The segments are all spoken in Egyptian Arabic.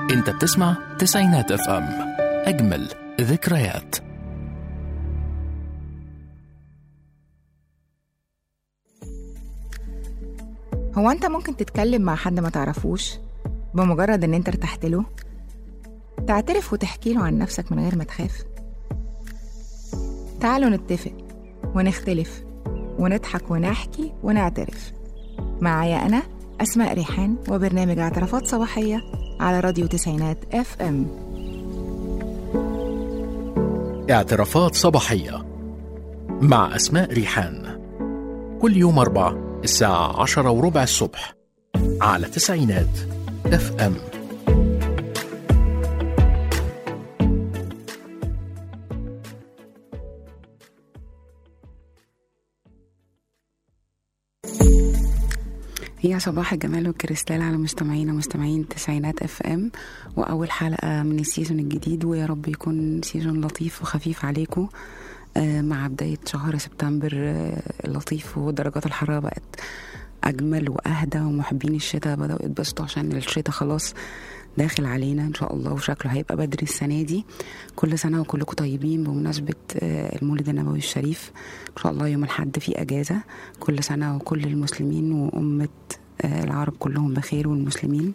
انت بتسمع تسعينات اف ام اجمل ذكريات هو انت ممكن تتكلم مع حد ما تعرفوش بمجرد ان انت ارتحت له تعترف وتحكي له عن نفسك من غير ما تخاف تعالوا نتفق ونختلف ونضحك ونحكي ونعترف معايا انا اسماء ريحان وبرنامج اعترافات صباحيه على راديو تسعينات اف ام اعترافات صباحية مع أسماء ريحان كل يوم أربع الساعة عشرة وربع الصبح على تسعينات اف ام يا صباح الجمال والكريستال على مستمعينا مستمعين تسعينات اف ام واول حلقه من السيزون الجديد ويا رب يكون سيزون لطيف وخفيف عليكم آه، مع بدايه شهر سبتمبر آه، اللطيف ودرجات الحراره بقت اجمل واهدى ومحبين الشتاء بداوا يتبسطوا عشان الشتاء خلاص داخل علينا ان شاء الله وشكله هيبقى بدري السنه دي كل سنه وكلكم طيبين بمناسبه آه، المولد النبوي الشريف ان شاء الله يوم الاحد في اجازه كل سنه وكل المسلمين وامه آه، العرب كلهم بخير والمسلمين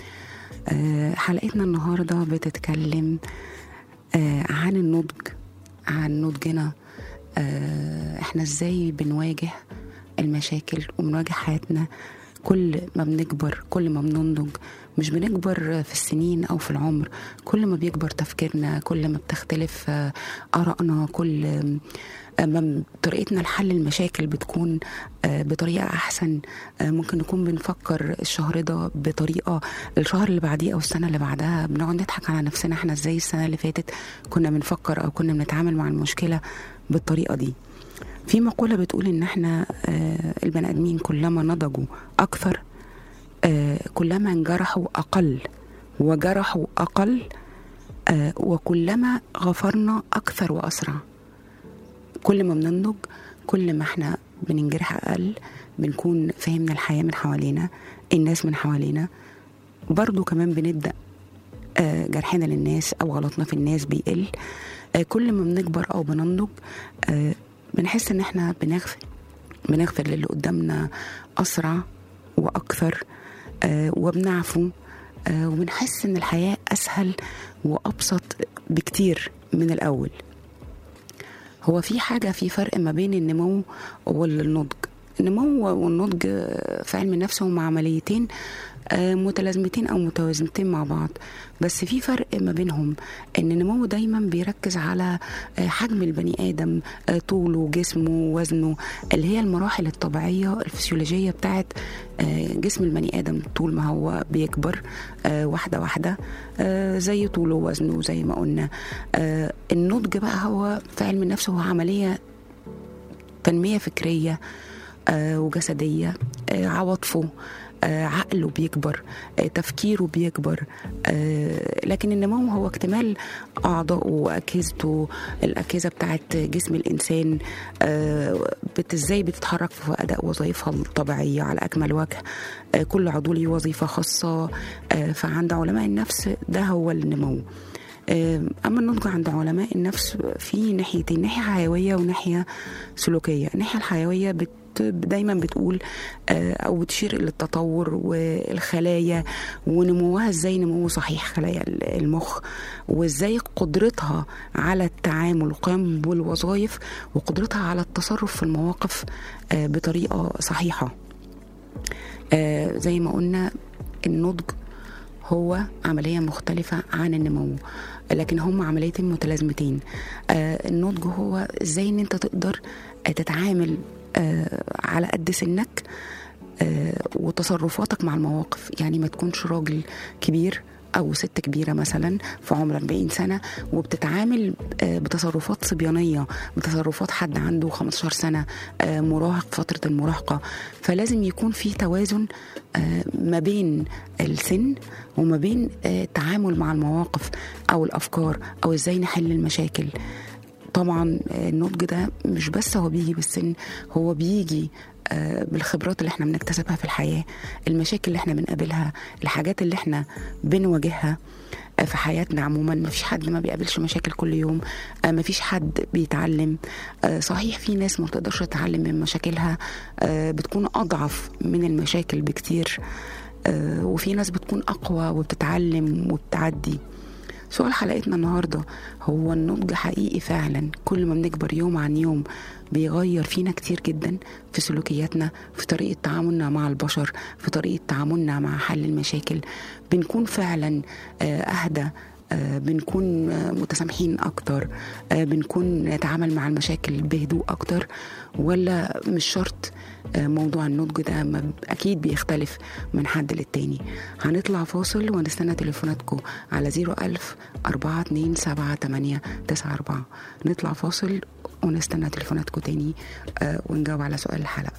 آه، حلقتنا النهارده بتتكلم آه، عن النضج عن نضجنا آه، احنا ازاي بنواجه المشاكل وبنواجه حياتنا كل ما بنكبر كل ما بننضج مش بنكبر في السنين او في العمر كل ما بيكبر تفكيرنا كل ما بتختلف آه، ارائنا كل آه، ما طريقتنا لحل المشاكل بتكون آه، بطريقه احسن آه، ممكن نكون بنفكر الشهر ده بطريقه الشهر اللي بعديه او السنه اللي بعدها بنقعد نضحك على نفسنا احنا ازاي السنه اللي فاتت كنا بنفكر او كنا بنتعامل مع المشكله بالطريقه دي في مقولة بتقول إن إحنا آه، البني آدمين كلما نضجوا أكثر آه، كلما انجرحوا أقل وجرحوا أقل آه، وكلما غفرنا أكثر وأسرع كل ما بننضج كل ما إحنا بننجرح أقل بنكون فهمنا الحياة من حوالينا الناس من حوالينا برضو كمان بنبدأ آه، جرحنا للناس أو غلطنا في الناس بيقل آه، كل ما بنكبر أو بننضج آه، بنحس ان احنا بنغفر بنغفر للي قدامنا اسرع واكثر آه وبنعفو آه وبنحس ان الحياه اسهل وابسط بكتير من الاول هو في حاجه في فرق ما بين النمو والنضج النمو والنضج في علم النفس هم عمليتين آه، متلازمتين او متوازنتين مع بعض بس في فرق ما بينهم ان النمو دايما بيركز على آه، حجم البني ادم آه، طوله جسمه وزنه اللي هي المراحل الطبيعيه الفسيولوجيه بتاعت آه، جسم البني ادم طول ما هو بيكبر آه، واحده واحده آه، زي طوله ووزنه زي ما قلنا آه، النضج بقى هو في علم النفس هو عمليه تنميه فكريه آه، وجسديه آه، عواطفه آه، عقله بيكبر آه، تفكيره بيكبر آه، لكن النمو هو اكتمال أعضائه وأجهزته الأجهزة بتاعت جسم الإنسان آه، بت ازاي بتتحرك في أداء وظائفها الطبيعية على أكمل وجه آه، كل عضو ليه وظيفة خاصة آه، فعند علماء النفس ده هو النمو آه، أما النضج عند علماء النفس في ناحيتين ناحية حيوية وناحية سلوكية الناحية الحيوية بت دايما بتقول آه، او بتشير الى التطور والخلايا ونموها ازاي نمو صحيح خلايا المخ وازاي قدرتها على التعامل والقيام بالوظائف وقدرتها على التصرف في المواقف آه، بطريقه صحيحه آه، زي ما قلنا النضج هو عملية مختلفة عن النمو لكن هم عمليتين متلازمتين آه النضج هو ازاي ان انت تقدر آه تتعامل آه على قد سنك آه وتصرفاتك مع المواقف يعني ما تكونش راجل كبير او ست كبيره مثلا في عمر 40 سنه وبتتعامل آه، بتصرفات صبيانيه بتصرفات حد عنده 15 سنه آه، مراهق فتره المراهقه فلازم يكون في توازن آه، ما بين السن وما بين آه، التعامل مع المواقف او الافكار او ازاي نحل المشاكل طبعا النضج ده مش بس هو بيجي بالسن هو بيجي آه، بالخبرات اللي احنا بنكتسبها في الحياه المشاكل اللي احنا بنقابلها الحاجات اللي احنا بنواجهها آه، في حياتنا عموما ما فيش حد ما بيقابلش مشاكل كل يوم آه، ما فيش حد بيتعلم آه، صحيح في ناس ما بتقدرش تتعلم من مشاكلها آه، بتكون اضعف من المشاكل بكتير آه، وفي ناس بتكون اقوى وبتتعلم وبتعدي سؤال حلقتنا النهارده هو النضج حقيقي فعلا كل ما بنكبر يوم عن يوم بيغير فينا كتير جدا في سلوكياتنا في طريقه تعاملنا مع البشر في طريقه تعاملنا مع حل المشاكل بنكون فعلا آه، اهدى آه، بنكون آه، متسامحين اكتر آه، بنكون نتعامل مع المشاكل بهدوء اكتر ولا مش شرط آه، موضوع النضج ده ما- اكيد بيختلف من حد للتاني هنطلع فاصل ونستنى تليفوناتكم على 01000 427 94 نطلع فاصل ونستنى تليفوناتكم تاني آه، ونجاوب على سؤال الحلقه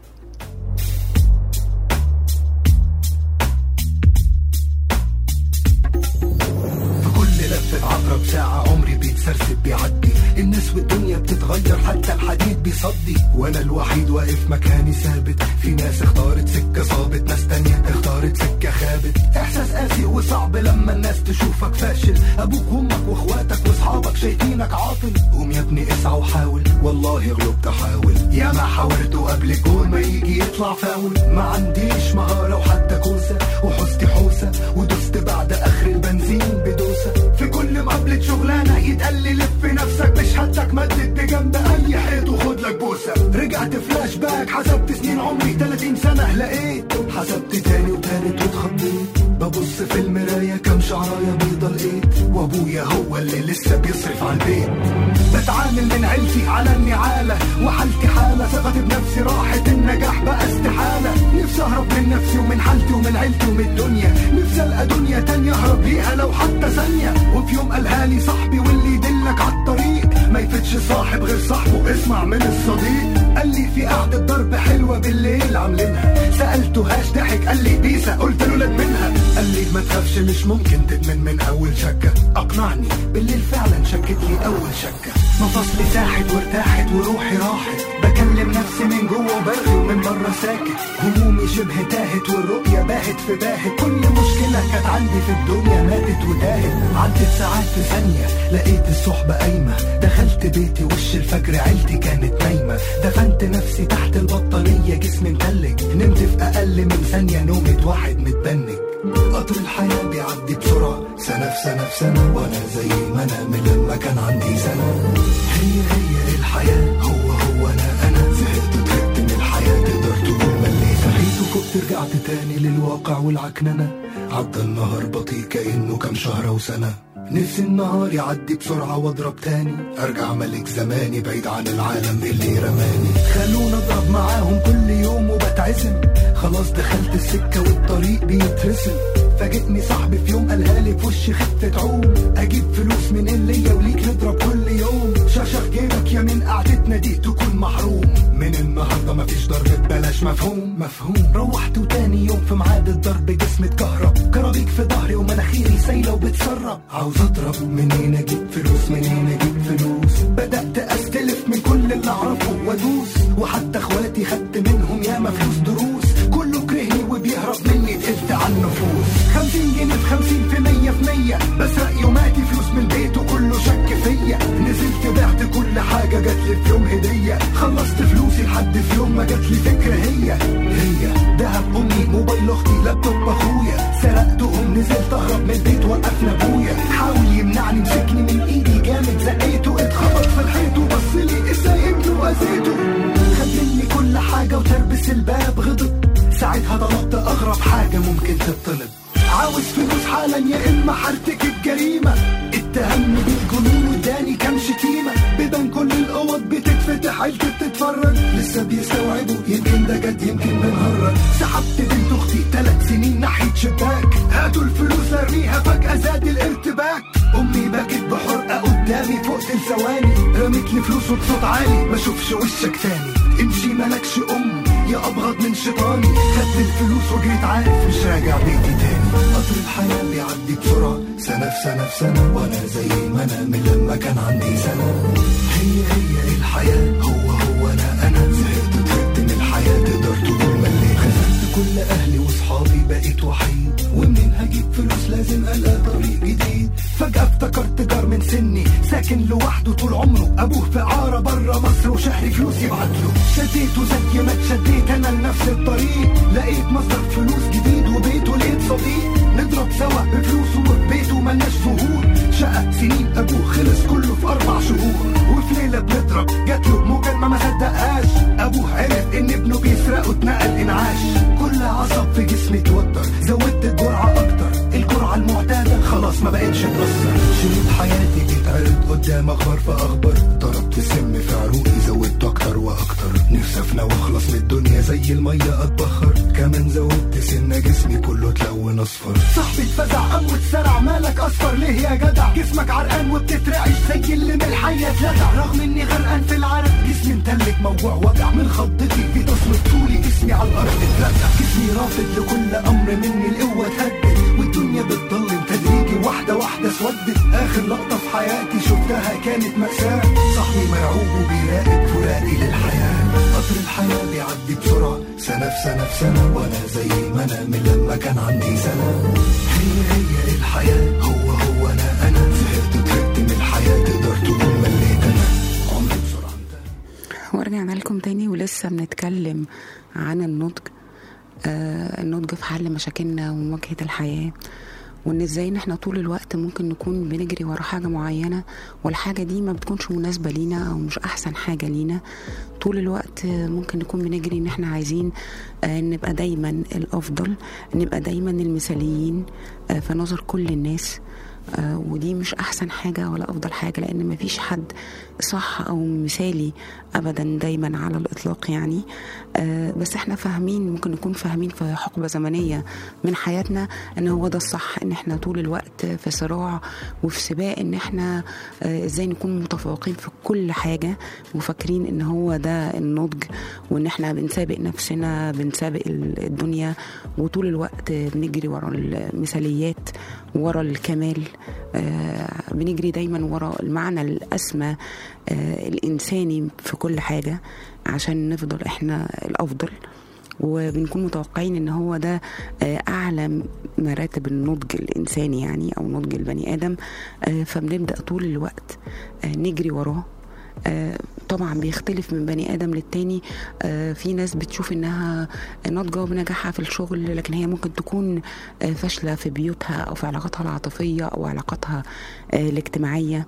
في كل لفة عقرب ساعة عمري بيتسرسب بيعدي الناس والدنيا بتتغير حتى الحديد بيصدي وانا الوحيد واقف مكاني ثابت في ناس اختارت سكة صابت ناس تانية اختارت سكة خابت احساس قاسي وصعب لما الناس تشوفك فاشل ابوك وامك واخواتك واصحابك شايفينك عاطل قوم يا ابني اسعى وحاول والله غلبت احاول يا ما حاولت قبل الجول ما يجي يطلع فاول ما عنديش مهارة وحتى كوسة وحوستي حوسة ودوست بعد اخر البنزين بدوسة في كل مقابلة شغلانة يتقال لي لف نفسك مش هدك مدد بجنب اي حيط وخد لك بوسة رجعت فلاش باك حسبت سنين عمري 30 سنة لقيت حسبت تاني وتالت واتخضيت ببص في المراية كم شعراية بيضة لقيت وابويا هو اللي لسه بيصرف على البيت بتعامل من عيلتي على النعالة وحالتي حالة ثقتي بنفسي راحت النجاح بقى استحالة نفسي اهرب من نفسي ومن حالتي ومن عيلتي ومن الدنيا نفسي القى دنيا تانية اهرب ليها لو حتى ثانية وفي يوم قالها لي صاحبي واللي يدلك على الطريق ما يفتش صاحب غير صاحبه اسمع من الصديق قال لي في قعدة ضرب حلوة بالليل عاملينها سألته هاش ضحك قال لي بيسا قلت له لا منها قال لي ما تخافش مش ممكن تدمن من اول شكة اقنعني بالليل فعلا شكت لي اول شكة مفاصلي ساحت وارتاحت وروحي راحت بكلم نفسي من جوه وبرغي ومن بره ساكت همومي شبه تاهت والرؤية باهت في باهت كل مشكلة كانت عندي في الدنيا ماتت وتاهت عدت ساعات في ثانية لقيت الصحبة قايمة دخلت بيتي وش الفجر عيلتي كانت نايمة دفنت نفسي تحت البطانية جسمي متلج نمت في أقل من ثانية نومة واحد متبنج قطر الحياة بيعدي بسرعة سنة في سنة في سنة وأنا زي ما أنا من لما كان عندي سنة هي هي الحياة هو هو أنا أنا زهقت وتعبت من الحياة تقدر تقول مليت صحيت وفقت رجعت تاني للواقع والعكننة عدى النهار بطيء كأنه كام شهر وسنة نفسي النهار يعدي بسرعة واضرب تاني ارجع ملك زماني بعيد عن العالم اللي رماني خلونا اضرب معاهم كل يوم وبتعزم خلاص دخلت السكة والطريق بيترسم فاجئني صاحبي في يوم قالها لي في وشي خفة عوم اجيب فلوس من اللي وليك نضرب كل يوم شاشة في جيبك يا من قعدتنا دي تكون محروم من النهارده مفيش ضرب ببلاش مفهوم مفهوم روحت وتاني يوم في ميعاد الضرب جسمي اتكهرب كرابيك في ظهري ومناخيري سايله وبتسرب عاوز اضرب منين اجيب فلوس منين اجيب فلوس بدات استلف من كل اللي اعرفه وادوس وحتى اخواتي خدت منهم ياما فلوس دروس كله كرهني وبيهرب مني تقلت على النفوس خمسين جنيه في خمسين في مية في مية بسرق يوماتي فلوس من البيت وكله شك فيا نزلت بعت كل حاجة جاتلي في يوم هدية خلصت فلوسي لحد في يوم ما جاتلي فكرة هي هي دهب أمي موبايل أختي لابتوب أخويا سرقتهم نزلت أهرب من البيت وقفنا أبويا حاول يمنعني مسكني من إيدي جامد زقيته اتخبط في الحيط وبصلي ازاي ابنه وأذيته خد مني كل حاجة وتربس الباب غضب ساعتها طلبت أغرب حاجة ممكن تطلب عاوز فلوس حالا يا إما هرتكب جريمة اتهمني بالجنون واداني كام شتيمة بيبان كل الأوض بتتفتح عيلتي بتتفرج لسه بيستوعبوا يمكن ده جد يمكن بنهرج سحبت بنت أختي ثلاث سنين ناحية شباك هاتوا الفلوس ارميها فجأة زاد الارتباك أمي بكت بحرقة قدامي فوق ثواني رميت لي فلوس وبصوت عالي ما اشوفش وشك تاني امشي مالكش أم يا أبغض من شيطاني خدت الفلوس وجريت عارف مش راجع بيتي تاني قطر الحياة بيعدي بسرعة سنة في سنة في سنة وأنا زي ما أنا من لما كان عندي سنة هي هي الحياة هو هو أنا أنا زهقت وتعبت من الحياة كل اهلي وصحابي بقيت وحيد ومنين هجيب فلوس لازم القى طريق جديد فجأة افتكرت جار من سني ساكن لوحده طول عمره ابوه في عارة بره مصر وشهري فلوس يبعتله شديته زي ما اتشديت انا لنفس الطريق لقيت مصدر فلوس جديد وبيت ولقيت صديق نضرب سوا بفلوسه وفي بيته ملناش ظهور شقة سنين ابوه خلص كله في اربع شهور وفي ليلة بنضرب جات له مكالمة ما صدقهاش ابوه عرف ان ابنه بيسرق واتنقل انعاش كل عصب في جسمي اتوتر زودت الجرعة اكتر الجرعة المعتادة خلاص ما بقتش تأثر شريط حياتي بيتعرض قدام اخبار في اخبار ضربت سم في عروقي زودت اكتر واكتر نفسي افنى واخلص من الدنيا زي المية اتبخر كمان زودت سنة جسمي كله اتلون اصفر صاحبي اتفزع قام واتسرع مالك اصفر ليه يا جدع جسمك عرقان وبتترعش زي اللي من الحية اتلدع رغم اني غرقان في العرق جسمي متلج موجوع وجع من خضتي في تصمت طولي جسمي على الارض اترزع جسمي رافض لكل امر مني القوة تهدد والدنيا بتضلم تدريجي واحدة واحدة اسودت اخر لقطة في حياتي شفتها كانت مأساة صاحبي مرعوب وبيراقب فراقي للحياة قطر الحياة بيعدي بسرعة سنة في سنة في سنة وانا زي ما انا من لما كان عندي سنة هي هي الحياة هو هو انا انا زهقت وتعبت من الحياة تقدر تقول مليت انا عمري بسرعة انتهى ورجعنا لكم تاني ولسه بنتكلم عن النضج آه النضج في حل مشاكلنا ومواجهة الحياة وان ازاي ان احنا طول الوقت ممكن نكون بنجري ورا حاجة معينة والحاجة دي ما بتكونش مناسبة لينا او مش احسن حاجة لينا طول الوقت آه، ممكن نكون بنجري ان احنا عايزين آه، نبقى دايما الافضل نبقى دايما المثاليين آه، في نظر كل الناس آه، ودي مش احسن حاجه ولا افضل حاجه لان مفيش حد صح او مثالي ابدا دايما على الاطلاق يعني آه، بس احنا فاهمين ممكن نكون فاهمين في حقبه زمنيه من حياتنا ان هو ده الصح ان احنا طول الوقت في صراع وفي سباق ان احنا آه، ازاي نكون متفوقين في كل حاجه وفاكرين ان هو ده النضج وان احنا بنسابق نفسنا بنسابق ال- الدنيا وطول الوقت بنجري ورا المثاليات ورا الكمال آه، بنجري دايما ورا المعنى الأسمى آه، الإنساني في كل حاجة عشان نفضل إحنا الأفضل وبنكون متوقعين ان هو ده آه، اعلى مراتب النضج الانساني يعني او نضج البني ادم آه، فبنبدا طول الوقت آه، نجري وراه آه، طبعا بيختلف من بني ادم للتاني آه، في ناس بتشوف انها ناضجه وبنجاحها في الشغل لكن هي ممكن تكون آه، فاشله في بيوتها او في علاقاتها العاطفيه او علاقاتها آه، الاجتماعيه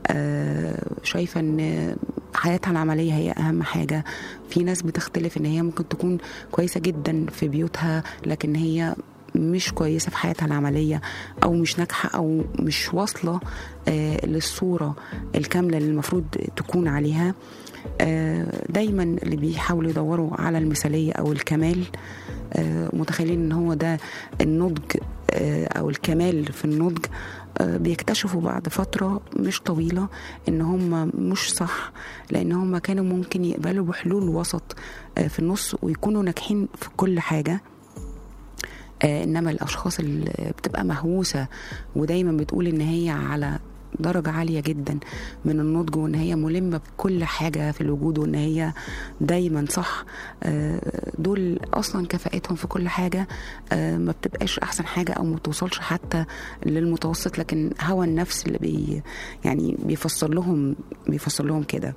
آه، شايفه ان حياتها العمليه هي اهم حاجه في ناس بتختلف ان هي ممكن تكون كويسه جدا في بيوتها لكن هي مش كويسه في حياتها العمليه او مش ناجحه او مش واصله آه، للصوره الكامله اللي المفروض تكون عليها آه، دايما اللي بيحاولوا يدوروا على المثاليه او الكمال آه، متخيلين ان هو ده النضج آه، او الكمال في النضج آه، بيكتشفوا بعد فترة مش طويلة ان هم مش صح لان هم كانوا ممكن يقبلوا بحلول وسط آه، في النص ويكونوا ناجحين في كل حاجة آه، انما الاشخاص اللي بتبقى مهووسه ودايما بتقول ان هي على درجة عالية جدا من النضج وان هي ملمة بكل حاجة في الوجود وان هي دايما صح آه، دول اصلا كفاءتهم في كل حاجة آه، ما بتبقاش احسن حاجة او ما بتوصلش حتى للمتوسط لكن هوى النفس اللي بي يعني بيفسر لهم بيفسر لهم كده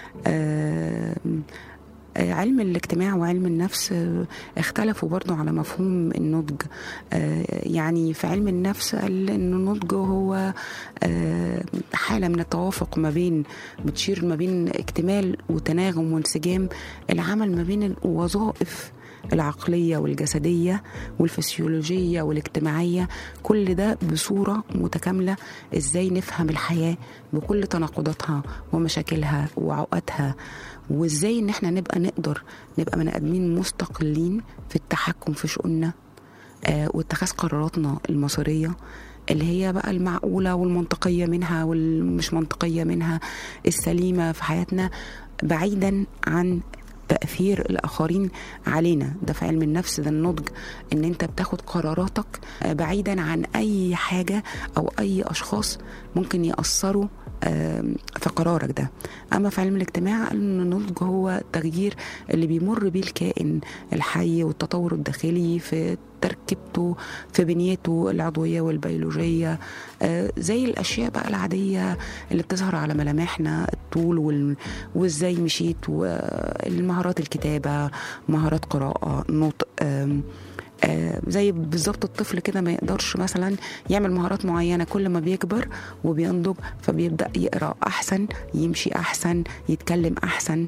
آه، آه، علم الاجتماع وعلم النفس آه، اختلفوا برضو على مفهوم النضج آه، يعني في علم النفس قال ان النضج هو آه، حالة من التوافق ما بين بتشير ما بين اكتمال وتناغم وانسجام العمل ما بين الوظائف العقلية والجسدية والفسيولوجية والاجتماعية كل ده بصورة متكاملة ازاي نفهم الحياة بكل تناقضاتها ومشاكلها وعقدها وازاي ان احنا نبقى نقدر نبقى بني ادمين مستقلين في التحكم في شؤوننا آه، واتخاذ قراراتنا المصيريه اللي هي بقى المعقوله والمنطقيه منها والمش منطقيه منها السليمه في حياتنا بعيدا عن تاثير الاخرين علينا ده في علم النفس ده النضج ان انت بتاخد قراراتك آه، بعيدا عن اي حاجه او اي اشخاص ممكن ياثروا آم، في قرارك ده اما في علم الاجتماع قال ان النضج هو التغيير اللي بيمر بيه الكائن الحي والتطور الداخلي في تركيبته في بنيته العضويه والبيولوجيه آه، زي الاشياء بقى العاديه اللي بتظهر على ملامحنا الطول وال... وازاي مشيت والمهارات الكتابه مهارات قراءه نطق آم، آه، زي بالظبط الطفل كده ما يقدرش مثلا يعمل مهارات معينه كل ما بيكبر وبينضج فبيبدا يقرا احسن يمشي احسن يتكلم احسن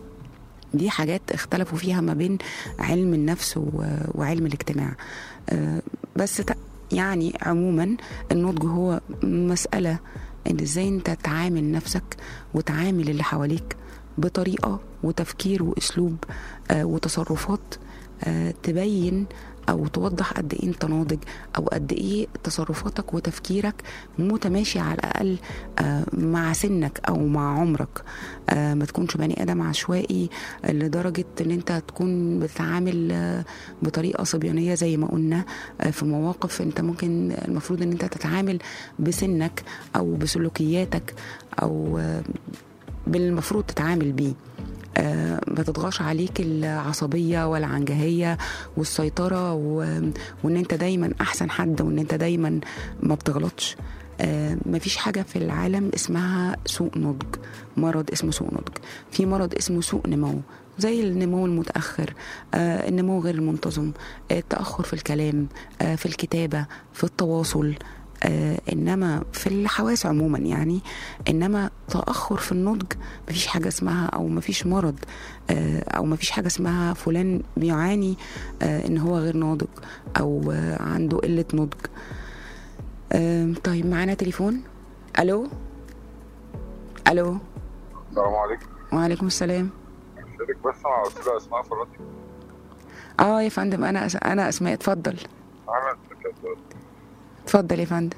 دي حاجات اختلفوا فيها ما بين علم النفس و- وعلم الاجتماع آه، بس ت- يعني عموما النضج هو مسألة ان ازاي انت تعامل نفسك وتعامل اللي حواليك بطريقة وتفكير واسلوب آه، وتصرفات آه، تبين او توضح قد ايه انت ناضج او قد ايه تصرفاتك وتفكيرك متماشي على الاقل آه، مع سنك او مع عمرك آه، ما تكونش بني ادم عشوائي لدرجه ان انت تكون بتتعامل آه، بطريقه صبيانيه زي ما قلنا آه، في مواقف انت ممكن المفروض ان انت تتعامل بسنك او بسلوكياتك او آه، بالمفروض تتعامل بيه آه، ما تضغطش عليك العصبية والعنجهية والسيطرة و... وان انت دايما احسن حد وان انت دايما ما بتغلطش آه، مفيش حاجة في العالم اسمها سوء نضج مرض اسمه سوء نضج في مرض اسمه سوء نمو زي النمو المتأخر آه، النمو غير المنتظم آه، التأخر في الكلام آه، في الكتابة في التواصل آه انما في الحواس عموما يعني انما تاخر في النضج مفيش حاجه اسمها او مفيش مرض آه او مفيش حاجه اسمها فلان بيعاني آه ان هو غير ناضج او آه عنده قله نضج آه طيب معانا تليفون الو الو السلام عليكم وعليكم السلام شارك بس مع أستاذة أسماء في الراديو اه يا فندم انا أس... انا اسماء اتفضل أهلا بك يا أستاذ اتفضل يا فندم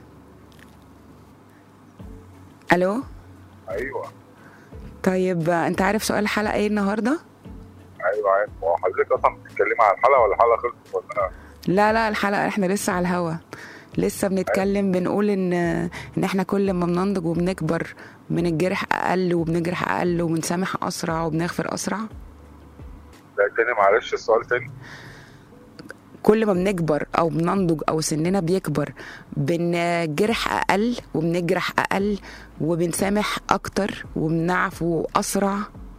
الو أيوه طيب آه، انت عارف سؤال الحلقه ايه النهارده أيوه عارف هو حضرتك أصلا بتتكلمي عن الحلقة ولا الحلقة خلصت ولا لا لا الحلقة احنا لسه على الهوا لسه بنتكلم بنقول ان ان احنا كل ما بننضج وبنكبر بنجرح اقل وبنجرح اقل وبنسامح اسرع وبنغفر اسرع لا تاني معلش السؤال تاني كل ما بنكبر او بننضج او سننا بيكبر بنجرح اقل وبنجرح اقل وبنسامح اكتر وبنعفو اسرع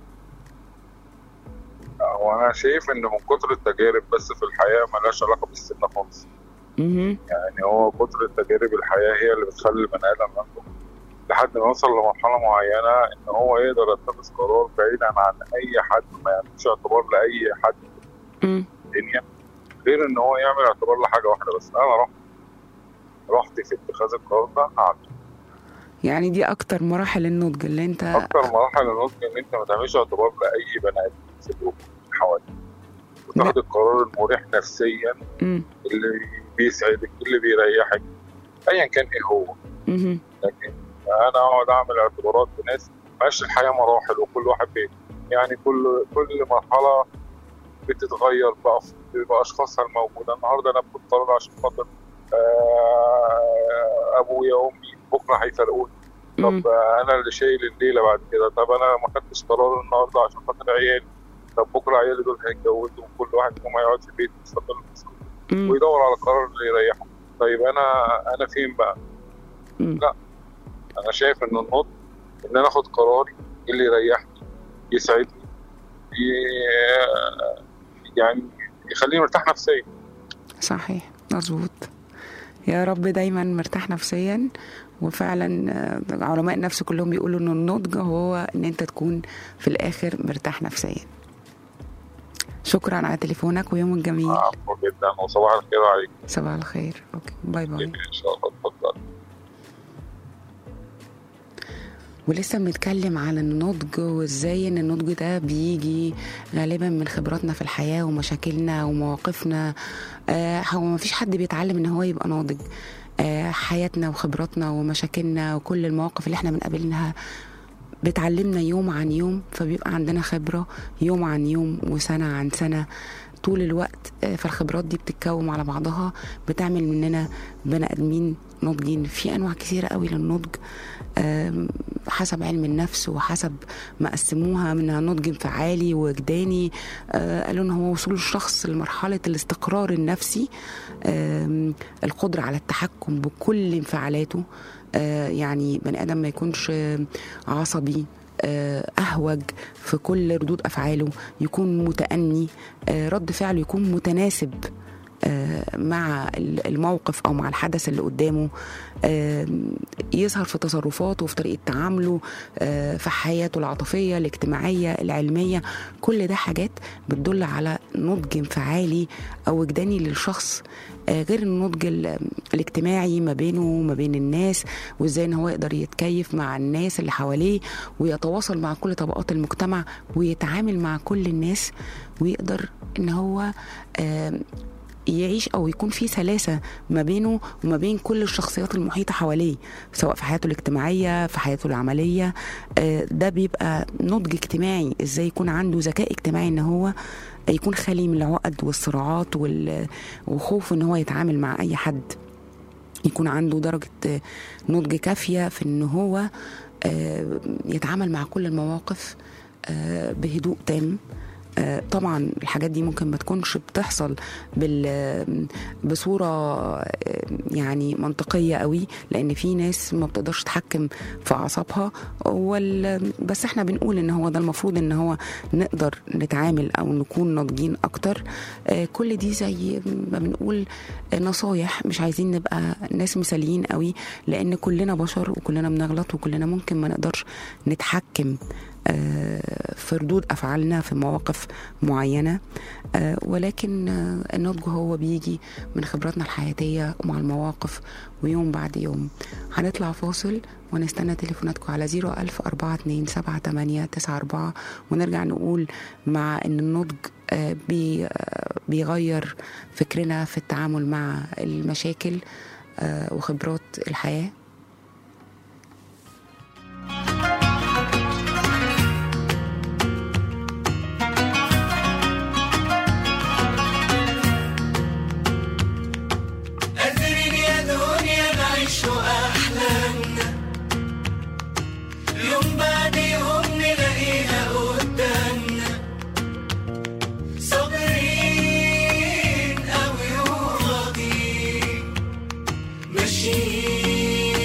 هو أنا شايف إن من كتر التجارب بس في الحياة ملهاش علاقة بالسن خالص مهم. يعني هو كتر التجارب الحياة هي اللي بتخلي البني آدم ينضج لحد ما يوصل لمرحلة معينة إن هو يقدر يتخذ قرار بعيدا عن أي حد ما يعملش اعتبار لأي حد مم. في الدنيا غير إن هو يعمل اعتبار لحاجة واحدة بس أنا رحت رحت في اتخاذ القرار ده هعمل يعني دي اكتر مراحل النضج اللي انت اكتر مراحل النضج ان انت ما تعملش اعتبار لاي بني ادم في الوجود حواليك وتاخد القرار المريح نفسيا مم. اللي بيسعدك اللي بيريحك ايا كان ايه هو مهم. لكن انا اقعد اعمل اعتبارات بناس ماشي الحياه مراحل وكل واحد بي يعني كل كل مرحله بتتغير بأف- باشخاصها الموجوده النهارده انا باخد قرار عشان خاطر آه، ابويا وامي بكره هيفرقوني مم. طب آه، انا اللي شايل الليله بعد كده طب انا ما خدتش قرار النهارده عشان خاطر عيالي طب بكره عيالي دول هيتجوزوا وكل واحد فيهم هيقعد في بيت مستقل مسؤول مم. ويدور على القرار اللي يريحه طيب انا انا فين بقى؟ مم. لا انا شايف ان النضج ان انا اخد قراري اللي يريحني يسعدني ي- يعني يخليني مرتاح نفسيا صحيح مظبوط يا رب دايما مرتاح نفسيا وفعلا آه، علماء النفس كلهم بيقولوا ان النضج هو ان انت تكون في الاخر مرتاح نفسيا شكرا على تليفونك ويومك جميل عفوا جدا وصباح الخير عليك صباح الخير اوكي باي باي ان شاء الله اتفضل ولسه بنتكلم عن النضج وازاي ان النضج ده بيجي غالبا من خبراتنا في الحياة ومشاكلنا ومواقفنا آه هو ما فيش حد بيتعلم ان هو يبقى ناضج آه حياتنا وخبراتنا ومشاكلنا وكل المواقف اللي احنا بنقابلها بتعلمنا يوم عن يوم فبيبقى عندنا خبرة يوم عن يوم وسنة عن سنة طول الوقت آه، فالخبرات دي بتتكوم على بعضها بتعمل مننا بني ادمين ناضجين في انواع كثيره قوي للنضج آم، حسب علم النفس وحسب ما قسموها منها نضج انفعالي وجداني آه، قالوا ان هو وصول الشخص لمرحله الاستقرار النفسي آم، القدره على التحكم بكل انفعالاته آه، يعني بني ادم ما يكونش آه، عصبي آه، اهوج في كل ردود افعاله يكون متاني آه، رد فعله يكون متناسب آه، مع ال- الموقف او مع الحدث اللي قدامه آه، يظهر في تصرفاته وفي طريقه تعامله آه، في حياته العاطفيه الاجتماعيه العلميه كل ده حاجات بتدل على نضج انفعالي او وجداني للشخص آه، غير النضج ال- الاجتماعي ما بينه وما بين الناس وازاي ان هو يقدر يتكيف مع الناس اللي حواليه ويتواصل مع كل طبقات المجتمع ويتعامل مع كل الناس ويقدر ان هو آم، يعيش او يكون في سلاسه ما بينه وما بين كل الشخصيات المحيطه حواليه سواء في حياته الاجتماعيه في حياته العمليه آه، ده بيبقى نضج اجتماعي ازاي يكون عنده ذكاء اجتماعي ان هو يكون خالي من العقد والصراعات وال- وخوف ان هو يتعامل مع اي حد يكون عنده درجة آه، نضج كافية في ان هو آه، يتعامل مع كل المواقف آه، بهدوء تام آه، طبعا الحاجات دي ممكن ما تكونش بتحصل بال بصوره آه، يعني منطقيه قوي لان في ناس ما بتقدرش تتحكم في اعصابها وال... بس احنا بنقول ان هو ده المفروض ان هو نقدر نتعامل او نكون ناضجين اكتر آه، كل دي زي ما بنقول آه، نصايح مش عايزين نبقى ناس مثاليين قوي لان كلنا بشر وكلنا بنغلط وكلنا ممكن ما نقدرش نتحكم آه، في ردود افعالنا في مواقف معينه آه، ولكن آه، النضج هو بيجي من خبراتنا الحياتيه ومع المواقف ويوم بعد يوم هنطلع فاصل ونستنى تليفوناتكم على 01000 427 ونرجع نقول مع ان النضج آه، بي آه، بيغير فكرنا في التعامل مع المشاكل آه، وخبرات الحياه قادرين يا دنيا نعيش أحلامنا يوم بعد يوم نلاقيها قدامنا صابرين أوي وراضيين ماشيين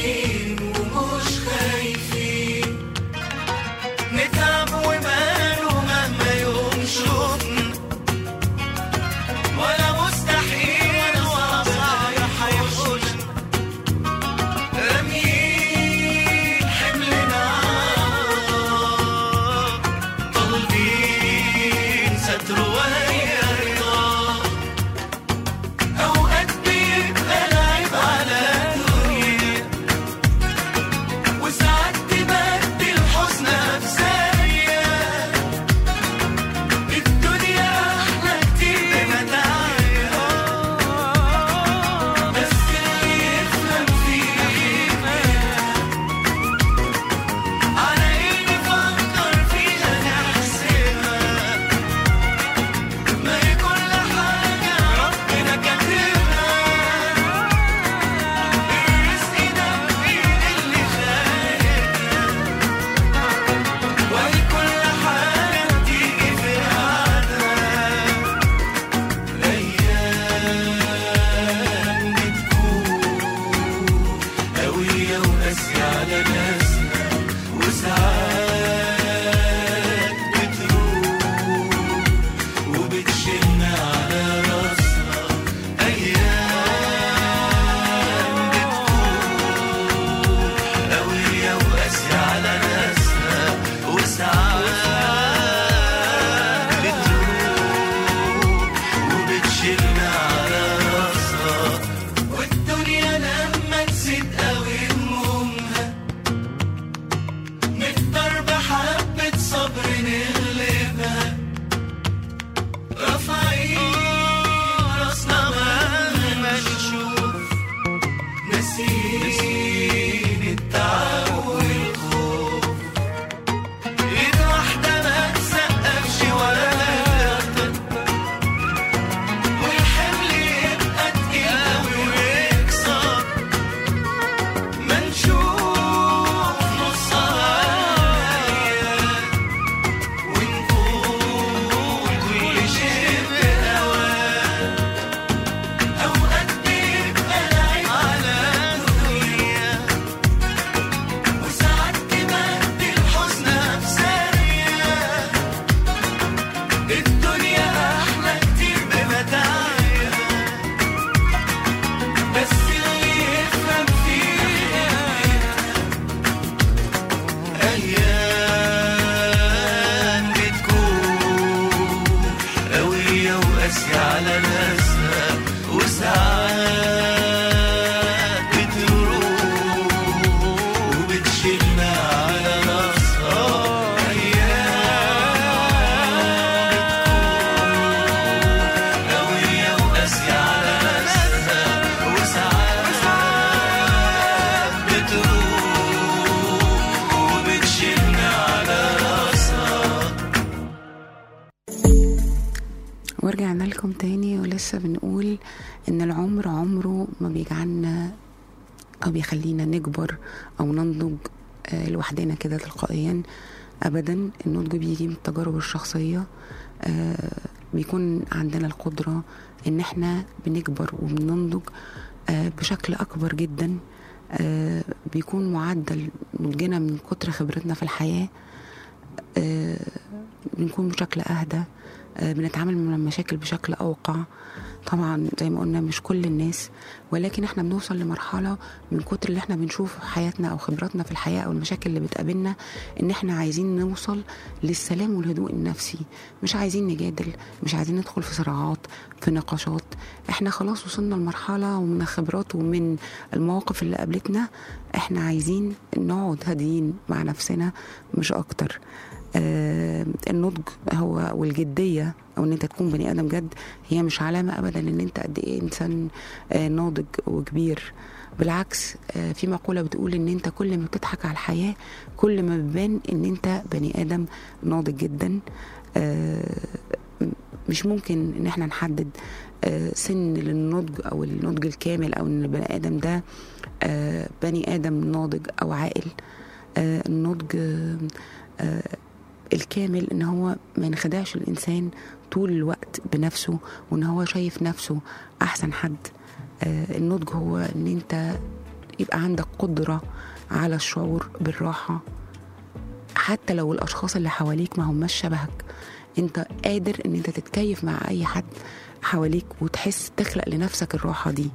تاني ولسه بنقول ان العمر عمره ما بيجعلنا او بيخلينا نكبر او ننضج آه، لوحدنا كده تلقائيا ابدا النضج بيجي من التجارب الشخصيه آه، بيكون عندنا القدره ان احنا بنكبر وبننضج آه، بشكل اكبر جدا آه، بيكون معدل نضجنا من كتر خبرتنا في الحياه آه، بنكون بشكل اهدى آه، بنتعامل مع المشاكل بشكل اوقع طبعا زي ما قلنا مش كل الناس ولكن احنا بنوصل لمرحله من كتر اللي احنا بنشوفه في حياتنا او خبراتنا في الحياه او المشاكل اللي بتقابلنا ان احنا عايزين نوصل للسلام والهدوء النفسي مش عايزين نجادل مش عايزين ندخل في صراعات في نقاشات احنا خلاص وصلنا لمرحله ومن الخبرات ومن المواقف اللي قابلتنا احنا عايزين نقعد هاديين مع نفسنا مش اكتر آه النضج هو والجديه او ان انت تكون بني ادم جد هي مش علامه ابدا ان انت قد ايه انسان آه ناضج وكبير بالعكس آه في مقوله بتقول ان انت كل ما بتضحك على الحياه كل ما بيبان ان انت بني ادم ناضج جدا آه مش ممكن ان احنا نحدد آه سن للنضج او النضج الكامل او ان البني ادم ده آه بني ادم ناضج او عاقل آه النضج آه آه الكامل ان هو ما ينخدعش الانسان طول الوقت بنفسه وان هو شايف نفسه احسن حد آه النضج هو ان انت يبقى عندك قدرة على الشعور بالراحة حتى لو الاشخاص اللي حواليك ما هماش شبهك انت قادر ان انت تتكيف مع اي حد حواليك وتحس تخلق لنفسك الراحة دي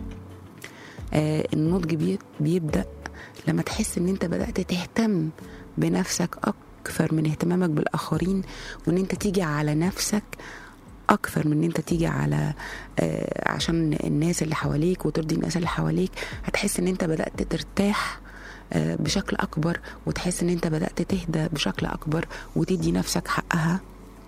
آه النضج بي- بيبدأ لما تحس ان انت بدأت تهتم بنفسك اكثر من اهتمامك بالاخرين وان انت تيجي على نفسك اكثر من ان انت تيجي على آه عشان الناس اللي حواليك وترضي الناس اللي حواليك هتحس ان انت بدأت ترتاح آه بشكل اكبر وتحس ان انت بدأت تهدى بشكل اكبر وتدي نفسك حقها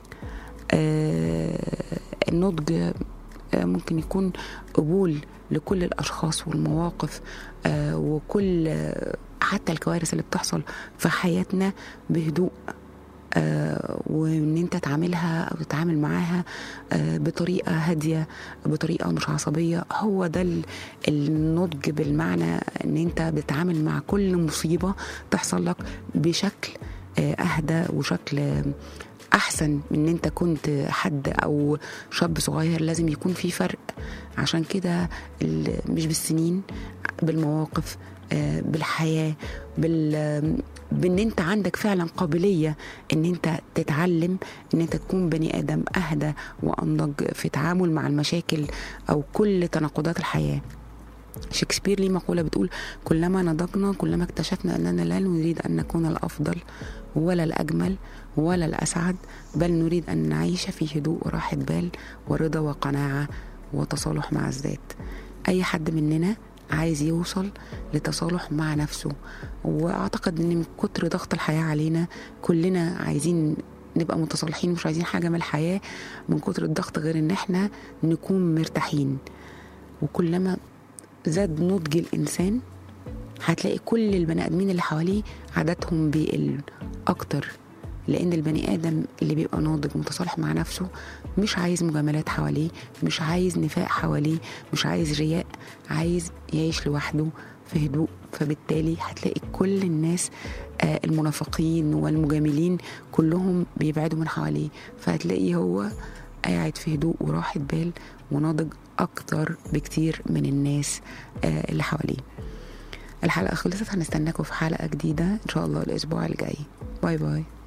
آه النضج آه، ممكن يكون قبول لكل الاشخاص والمواقف آه، وكل آه، حتى الكوارث اللي بتحصل في حياتنا بهدوء آه، وان انت تعاملها او تتعامل معاها آه، بطريقه هاديه بطريقه مش عصبيه هو ده ال- النضج بالمعنى ان انت بتتعامل مع كل مصيبه تحصل لك بشكل آه، اهدى وشكل آه، احسن من ان انت كنت حد او شاب صغير لازم يكون في فرق عشان كده ال- مش بالسنين بالمواقف آه، بالحياه بال بان انت عندك فعلا قابليه ان انت تتعلم ان انت تكون بني ادم اهدى وانضج في تعامل مع المشاكل او كل تناقضات الحياه شكسبير ليه مقولة بتقول كلما نضجنا كلما اكتشفنا أننا لا نريد أن نكون الأفضل ولا الأجمل ولا الأسعد بل نريد أن نعيش في هدوء وراحة بال ورضا وقناعة وتصالح مع الذات أي حد مننا عايز يوصل لتصالح مع نفسه واعتقد ان من كتر ضغط الحياه علينا كلنا عايزين نبقى متصالحين مش عايزين حاجه من الحياه من كتر الضغط غير ان احنا نكون مرتاحين وكلما زاد نضج الانسان هتلاقي كل البني ادمين اللي حواليه عددهم بيقل اكتر لان البني ادم اللي بيبقى ناضج متصالح مع نفسه مش عايز مجاملات حواليه مش عايز نفاق حواليه مش عايز رياء عايز يعيش لوحده في هدوء فبالتالي هتلاقي كل الناس آه، المنافقين والمجاملين كلهم بيبعدوا من حواليه فهتلاقي هو قاعد في هدوء وراحة بال وناضج أكتر بكتير من الناس آه، اللي حواليه الحلقة خلصت هنستناكم في حلقة جديدة إن شاء الله الأسبوع الجاي باي باي